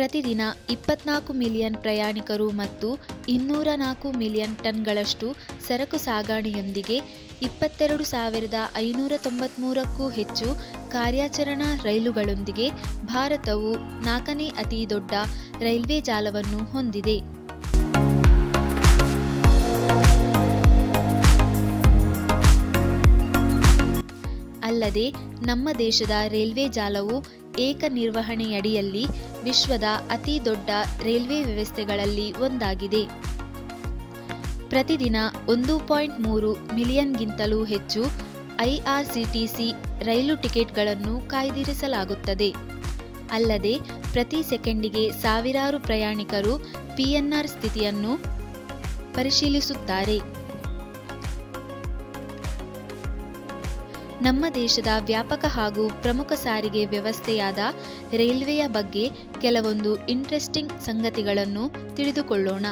ಪ್ರತಿದಿನ ಇಪ್ಪತ್ನಾಲ್ಕು ಮಿಲಿಯನ್ ಪ್ರಯಾಣಿಕರು ಮತ್ತು ಇನ್ನೂರ ನಾಲ್ಕು ಮಿಲಿಯನ್ ಟನ್ಗಳಷ್ಟು ಸರಕು ಸಾಗಣೆಯೊಂದಿಗೆ ಇಪ್ಪತ್ತೆರಡು ಸಾವಿರದ ಐನೂರ ತೊಂಬತ್ಮೂರಕ್ಕೂ ಹೆಚ್ಚು ಕಾರ್ಯಾಚರಣಾ ರೈಲುಗಳೊಂದಿಗೆ ಭಾರತವು ನಾಲ್ಕನೇ ಅತಿ ದೊಡ್ಡ ರೈಲ್ವೆ ಜಾಲವನ್ನು ಹೊಂದಿದೆ ಅಲ್ಲದೆ ನಮ್ಮ ದೇಶದ ರೈಲ್ವೆ ಜಾಲವು ಏಕ ನಿರ್ವಹಣೆಯಡಿಯಲ್ಲಿ ವಿಶ್ವದ ಅತಿ ದೊಡ್ಡ ರೈಲ್ವೆ ವ್ಯವಸ್ಥೆಗಳಲ್ಲಿ ಒಂದಾಗಿದೆ ಪ್ರತಿದಿನ ಒಂದು ಪಾಯಿಂಟ್ ಮೂರು ಮಿಲಿಯನ್ಗಿಂತಲೂ ಹೆಚ್ಚು ಐಆರ್ಸಿಟಿಸಿ ರೈಲು ಟಿಕೆಟ್ಗಳನ್ನು ಕಾಯ್ದಿರಿಸಲಾಗುತ್ತದೆ ಅಲ್ಲದೆ ಪ್ರತಿ ಸೆಕೆಂಡಿಗೆ ಸಾವಿರಾರು ಪ್ರಯಾಣಿಕರು ಪಿಎನ್ಆರ್ ಸ್ಥಿತಿಯನ್ನು ಪರಿಶೀಲಿಸುತ್ತಾರೆ ನಮ್ಮ ದೇಶದ ವ್ಯಾಪಕ ಹಾಗೂ ಪ್ರಮುಖ ಸಾರಿಗೆ ವ್ಯವಸ್ಥೆಯಾದ ರೈಲ್ವೆಯ ಬಗ್ಗೆ ಕೆಲವೊಂದು ಇಂಟ್ರೆಸ್ಟಿಂಗ್ ಸಂಗತಿಗಳನ್ನು ತಿಳಿದುಕೊಳ್ಳೋಣ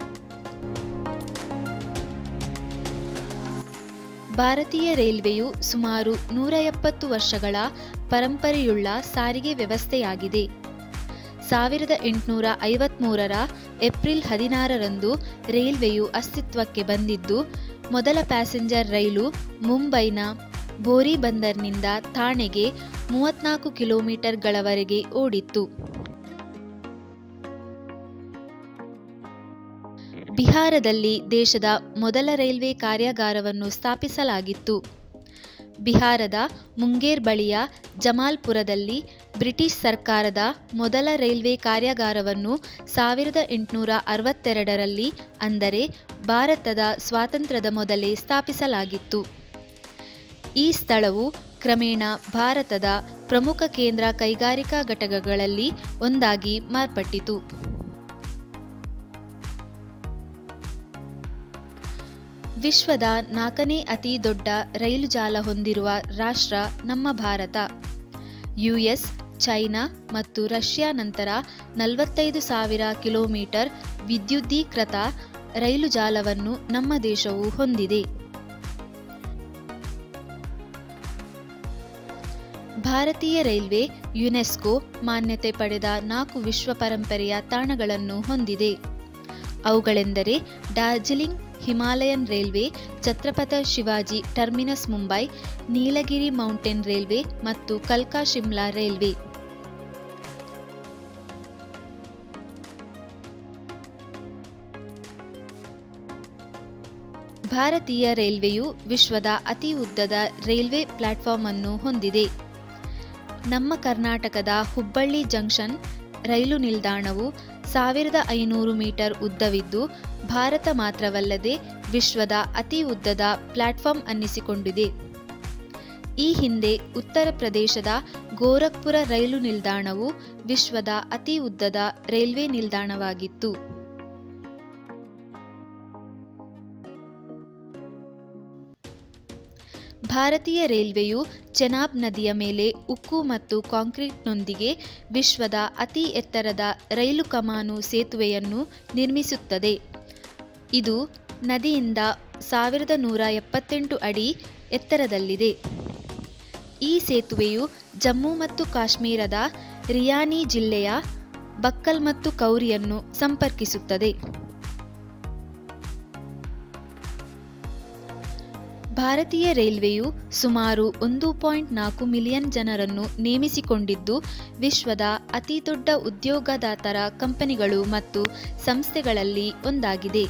ಭಾರತೀಯ ರೈಲ್ವೆಯು ಸುಮಾರು ನೂರ ಎಪ್ಪತ್ತು ವರ್ಷಗಳ ಪರಂಪರೆಯುಳ್ಳ ಸಾರಿಗೆ ವ್ಯವಸ್ಥೆಯಾಗಿದೆ ಸಾವಿರದ ಎಂಟುನೂರ ಐವತ್ಮೂರರ ಏಪ್ರಿಲ್ ಹದಿನಾರರಂದು ರೈಲ್ವೆಯು ಅಸ್ತಿತ್ವಕ್ಕೆ ಬಂದಿದ್ದು ಮೊದಲ ಪ್ಯಾಸೆಂಜರ್ ರೈಲು ಮುಂಬೈನ ಬೋರಿ ಬಂದರ್ನಿಂದ ಥಾಣೆಗೆ ಮೂವತ್ನಾಲ್ಕು ಕಿಲೋಮೀಟರ್ಗಳವರೆಗೆ ಓಡಿತ್ತು ಬಿಹಾರದಲ್ಲಿ ದೇಶದ ಮೊದಲ ರೈಲ್ವೆ ಕಾರ್ಯಾಗಾರವನ್ನು ಸ್ಥಾಪಿಸಲಾಗಿತ್ತು ಬಿಹಾರದ ಮುಂಗೇರ್ ಬಳಿಯ ಜಮಾಲ್ಪುರದಲ್ಲಿ ಬ್ರಿಟಿಷ್ ಸರ್ಕಾರದ ಮೊದಲ ರೈಲ್ವೆ ಕಾರ್ಯಾಗಾರವನ್ನು ಸಾವಿರದ ಎಂಟುನೂರ ಅರವತ್ತೆರಡರಲ್ಲಿ ಅಂದರೆ ಭಾರತದ ಸ್ವಾತಂತ್ರ್ಯದ ಮೊದಲೇ ಸ್ಥಾಪಿಸಲಾಗಿತ್ತು ಈ ಸ್ಥಳವು ಕ್ರಮೇಣ ಭಾರತದ ಪ್ರಮುಖ ಕೇಂದ್ರ ಕೈಗಾರಿಕಾ ಘಟಕಗಳಲ್ಲಿ ಒಂದಾಗಿ ಮಾರ್ಪಟ್ಟಿತು ವಿಶ್ವದ ನಾಲ್ಕನೇ ಅತಿ ದೊಡ್ಡ ರೈಲು ಜಾಲ ಹೊಂದಿರುವ ರಾಷ್ಟ್ರ ನಮ್ಮ ಭಾರತ ಯುಎಸ್ ಚೈನಾ ಮತ್ತು ರಷ್ಯಾ ನಂತರ ನಲವತ್ತೈದು ಸಾವಿರ ಕಿಲೋಮೀಟರ್ ವಿದ್ಯುದೀಕೃತ ರೈಲು ಜಾಲವನ್ನು ನಮ್ಮ ದೇಶವು ಹೊಂದಿದೆ ಭಾರತೀಯ ರೈಲ್ವೆ ಯುನೆಸ್ಕೋ ಮಾನ್ಯತೆ ಪಡೆದ ನಾಲ್ಕು ವಿಶ್ವ ಪರಂಪರೆಯ ತಾಣಗಳನ್ನು ಹೊಂದಿದೆ ಅವುಗಳೆಂದರೆ Darjeeling Himalayan railway Chhatrapati Shivaji terminus Mumbai Nilgiri mountain railway ಮತ್ತು ಕಲ್ಕಾ ಶಿಮ್ಲಾ ರೈಲ್ವೆ ಭಾರತೀಯ ರೈಲ್ವೆಯು ವಿಶ್ವದ ಅತಿ ಉದ್ದದ ರೈಲ್ವೆ ಪ್ಲಾಟ್ಫಾರ್ಮ್ ಅನ್ನು ಹೊಂದಿದೆ ನಮ್ಮ ಕರ್ನಾಟಕದ ಹುಬ್ಬಳ್ಳಿ ಜಂಕ್ಷನ್ ರೈಲು ನಿಲ್ದಾಣವು ಸಾವಿರದ ಐನೂರು ಮೀಟರ್ ಉದ್ದವಿದ್ದು ಭಾರತ ಮಾತ್ರವಲ್ಲದೆ ವಿಶ್ವದ ಅತಿ ಉದ್ದದ ಪ್ಲಾಟ್ಫಾರ್ಮ್ ಅನ್ನಿಸಿಕೊಂಡಿದೆ ಈ ಹಿಂದೆ ಉತ್ತರ ಪ್ರದೇಶದ ಗೋರಖ್ಪುರ ರೈಲು ನಿಲ್ದಾಣವು ವಿಶ್ವದ ಅತಿ ಉದ್ದದ ರೈಲ್ವೆ ನಿಲ್ದಾಣವಾಗಿತ್ತು ಭಾರತೀಯ ರೈಲ್ವೆಯು ಚೆನಾಬ್ ನದಿಯ ಮೇಲೆ ಉಕ್ಕು ಮತ್ತು ಕಾಂಕ್ರೀಟ್ನೊಂದಿಗೆ ವಿಶ್ವದ ಅತಿ ಎತ್ತರದ ರೈಲು ಕಮಾನು ಸೇತುವೆಯನ್ನು ನಿರ್ಮಿಸುತ್ತದೆ ಇದು ನದಿಯಿಂದ ಸಾವಿರದ ನೂರ ಎಪ್ಪತ್ತೆಂಟು ಅಡಿ ಎತ್ತರದಲ್ಲಿದೆ ಈ ಸೇತುವೆಯು ಜಮ್ಮು ಮತ್ತು ಕಾಶ್ಮೀರದ ರಿಯಾನಿ ಜಿಲ್ಲೆಯ ಬಕ್ಕಲ್ ಮತ್ತು ಕೌರಿಯನ್ನು ಸಂಪರ್ಕಿಸುತ್ತದೆ ಭಾರತೀಯ ರೈಲ್ವೆಯು ಸುಮಾರು ಒಂದು ಪಾಯಿಂಟ್ ನಾಲ್ಕು ಮಿಲಿಯನ್ ಜನರನ್ನು ನೇಮಿಸಿಕೊಂಡಿದ್ದು ವಿಶ್ವದ ಅತಿ ದೊಡ್ಡ ಉದ್ಯೋಗದಾತರ ಕಂಪನಿಗಳು ಮತ್ತು ಸಂಸ್ಥೆಗಳಲ್ಲಿ ಒಂದಾಗಿದೆ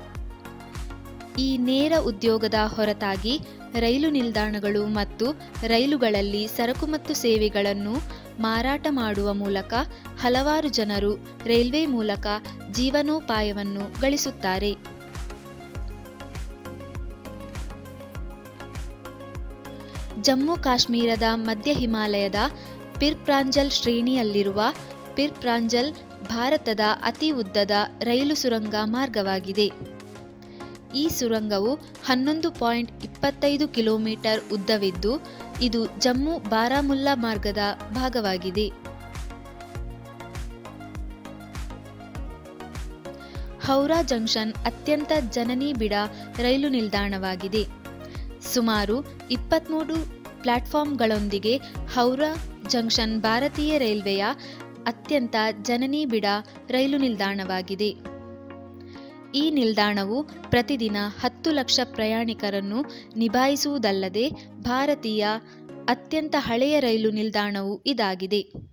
ಈ ನೇರ ಉದ್ಯೋಗದ ಹೊರತಾಗಿ ರೈಲು ನಿಲ್ದಾಣಗಳು ಮತ್ತು ರೈಲುಗಳಲ್ಲಿ ಸರಕು ಮತ್ತು ಸೇವೆಗಳನ್ನು ಮಾರಾಟ ಮಾಡುವ ಮೂಲಕ ಹಲವಾರು ಜನರು ರೈಲ್ವೆ ಮೂಲಕ ಜೀವನೋಪಾಯವನ್ನು ಗಳಿಸುತ್ತಾರೆ ಜಮ್ಮು ಕಾಶ್ಮೀರದ ಮಧ್ಯ ಹಿಮಾಲಯದ ಪಿರ್ ಪ್ರಾಂಜಲ್ ಶ್ರೇಣಿಯಲ್ಲಿರುವ ಪಿರ್ ಪ್ರಾಂಜಲ್ ಭಾರತದ ಅತಿ ಉದ್ದದ ರೈಲು ಸುರಂಗ ಮಾರ್ಗವಾಗಿದೆ ಈ ಸುರಂಗವು ಹನ್ನೊಂದು ಪಾಯಿಂಟ್ ಇಪ್ಪತ್ತೈದು ಕಿಲೋಮೀಟರ್ ಉದ್ದವಿದ್ದು ಇದು ಜಮ್ಮು ಬಾರಾಮುಲ್ಲಾ ಮಾರ್ಗದ ಭಾಗವಾಗಿದೆ ಹೌರಾ ಜಂಕ್ಷನ್ ಅತ್ಯಂತ ಜನನಿಬಿಡ ರೈಲು ನಿಲ್ದಾಣವಾಗಿದೆ ಸುಮಾರು ಇಪ್ಪತ್ತ್ಮೂರು ಪ್ಲಾಟ್ಫಾರ್ಮ್ಗಳೊಂದಿಗೆ ಹೌರಾ ಜಂಕ್ಷನ್ ಭಾರತೀಯ ರೈಲ್ವೆಯ ಅತ್ಯಂತ ಜನನಿಬಿಡ ರೈಲು ನಿಲ್ದಾಣವಾಗಿದೆ ಈ ನಿಲ್ದಾಣವು ಪ್ರತಿದಿನ ಹತ್ತು ಲಕ್ಷ ಪ್ರಯಾಣಿಕರನ್ನು ನಿಭಾಯಿಸುವುದಲ್ಲದೆ ಭಾರತೀಯ ಅತ್ಯಂತ ಹಳೆಯ ರೈಲು ನಿಲ್ದಾಣವೂ ಇದಾಗಿದೆ